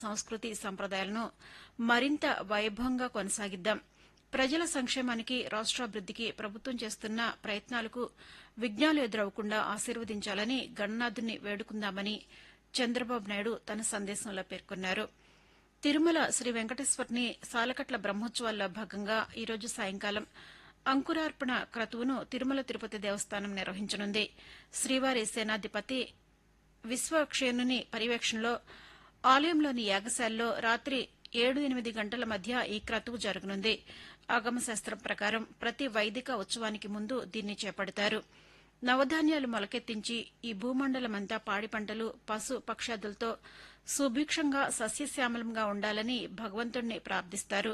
సంస్కృతి సంప్రదాయాలను మరింత వైభవంగా కొనసాగిద్దాం ప్రజల సంక్షేమానికి రాష్ట్రాభివృద్దికి ప్రభుత్వం చేస్తున్న ప్రయత్నాలకు విఘ్నాలు ఎదురవకుండా ఆశీర్వదించాలని గణనాథుని వేడుకుందామని చంద్రబాబు నాయుడు తన సందేశంలో పేర్కొన్నారు తిరుమల శ్రీ వెంకటేశ్వరుని సాలకట్ల బ్రహ్మోత్సవాల్లో భాగంగా ఈరోజు సాయంకాలం అంకురార్పణ క్రతువును తిరుమల తిరుపతి దేవస్థానం నిర్వహించనుంది శ్రీవారి సేనాధిపతి విశ్వక్షేణుని పర్యవేక్షణలో ఆలయంలోని యాగశాలలో రాత్రి ఏడు ఎనిమిది గంటల మధ్య ఈ క్రతువు జరగనుంది ఆగమశాస్త్రం ప్రకారం ప్రతి వైదిక ఉత్సవానికి ముందు దీన్ని చేపడతారు నవధాన్యాలు మొలకెత్తించి ఈ భూమండలమంతా పాడి పంటలు పశు పక్షాదులతో సుభిక్షంగా సస్యశ్యామలంగా ఉండాలని భగవంతుణ్ణి ప్రార్థిస్తారు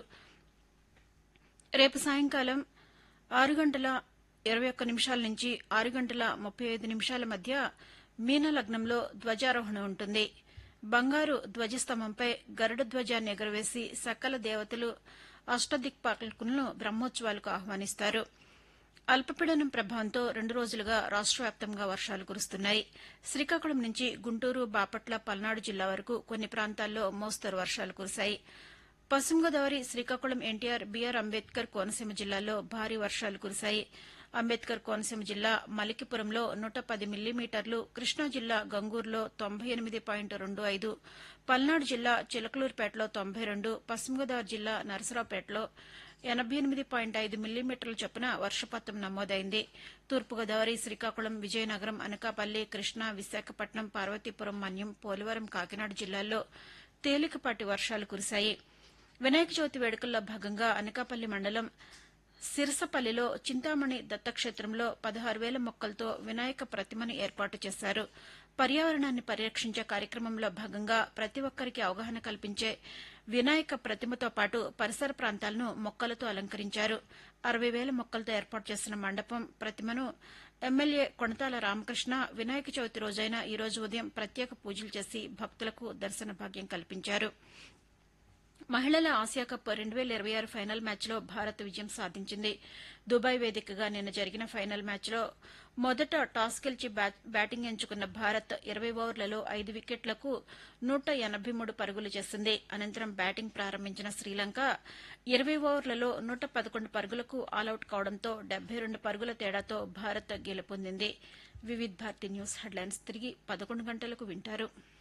రేపు సాయంకాలం ఆరు గంటల ఇరవై ఒక్క నిమిషాల నుంచి ఆరు గంటల ముప్పై ఐదు నిమిషాల మధ్య మీనలగ్నంలో ధ్వజారోహణ ఉంటుంది బంగారు ధ్వజస్తంభంపై గరుడ ధ్వజాన్ని ఎగురవేసి సకల దేవతలు అష్టదిక్పాలకులను బ్రహ్మోత్సవాలకు ఆహ్వానిస్తారు అల్పపీడనం ప్రభావంతో రెండు రోజులుగా రాష్ట వ్యాప్తంగా వర్షాలు కురుస్తున్నాయి శ్రీకాకుళం నుంచి గుంటూరు బాపట్ల పల్నాడు జిల్లా వరకు కొన్ని ప్రాంతాల్లో మోస్తరు వర్షాలు కురిశాయి పశ్చిమ గోదావరి శ్రీకాకుళం ఎన్టీఆర్ బీఆర్ అంబేద్కర్ కోనసీమ జిల్లాల్లో భారీ వర్షాలు కురిశాయి అంబేద్కర్ కోనసీమ జిల్లా మలికిపురంలో నూట పది మిల్లీమీటర్లు కృష్ణా జిల్లా గంగూరులో తొంభై ఎనిమిది పాయింట్ రెండు ఐదు పల్నాడు జిల్లా చిలకలూరుపేటలో తొంభై రెండు పశ్చిమ గోదావరి జిల్లా నరసరావుపేటలో ఎనబై ఎనిమిది పాయింట్ ఐదు మిల్లీమీటర్ల చొప్పున వర్షపాతం నమోదైంది తూర్పుగోదావరి శ్రీకాకుళం విజయనగరం అనకాపల్లి కృష్ణా విశాఖపట్నం పార్వతీపురం మన్యం పోలవరం కాకినాడ జిల్లాల్లో తేలికపాటి వర్షాలు కురిశాయి వినాయక చవితి వేడుకల్లో భాగంగా అనకాపల్లి మండలం సిరసపల్లిలో చింతామణి దత్తక్షేత్రంలో పదహారు వేల మొక్కలతో వినాయక ప్రతిమను ఏర్పాటు చేశారు పర్యావరణాన్ని పరిరక్షించే కార్యక్రమంలో భాగంగా ప్రతి ఒక్కరికి అవగాహన కల్పించే వినాయక ప్రతిమతో పాటు పరిసర ప్రాంతాలను మొక్కలతో అలంకరించారు అరవై వేల మొక్కలతో ఏర్పాటు చేసిన మండపం ప్రతిమను ఎమ్మెల్యే కొణతాల రామకృష్ణ వినాయక చవితి రోజైన ఈ రోజు ఉదయం ప్రత్యేక పూజలు చేసి భక్తులకు దర్శన భాగ్యం కల్పించారు మహిళల ఆసియా కప్ రెండు వేల ఇరవై ఆరు ఫైనల్ మ్యాచ్లో భారత్ విజయం సాధించింది దుబాయ్ వేదికగా నిన్న జరిగిన ఫైనల్ మ్యాచ్లో మొదట టాస్ గెలిచి బ్యాటింగ్ ఎంచుకున్న భారత్ ఇరవై ఓవర్లలో ఐదు వికెట్లకు నూట ఎనబై మూడు పరుగులు చేసింది అనంతరం బ్యాటింగ్ ప్రారంభించిన శ్రీలంక ఇరవై ఓవర్లలో నూట పదకొండు పరుగులకు ఆలౌట్ కావడంతో డెబ్బై రెండు పరుగుల తేడాతో భారత్ గెలుపొందింది వివిధ్ భారతి న్యూస్ హెడ్లైన్స్ తిరిగి పదకొండు గంటలకు వింటారు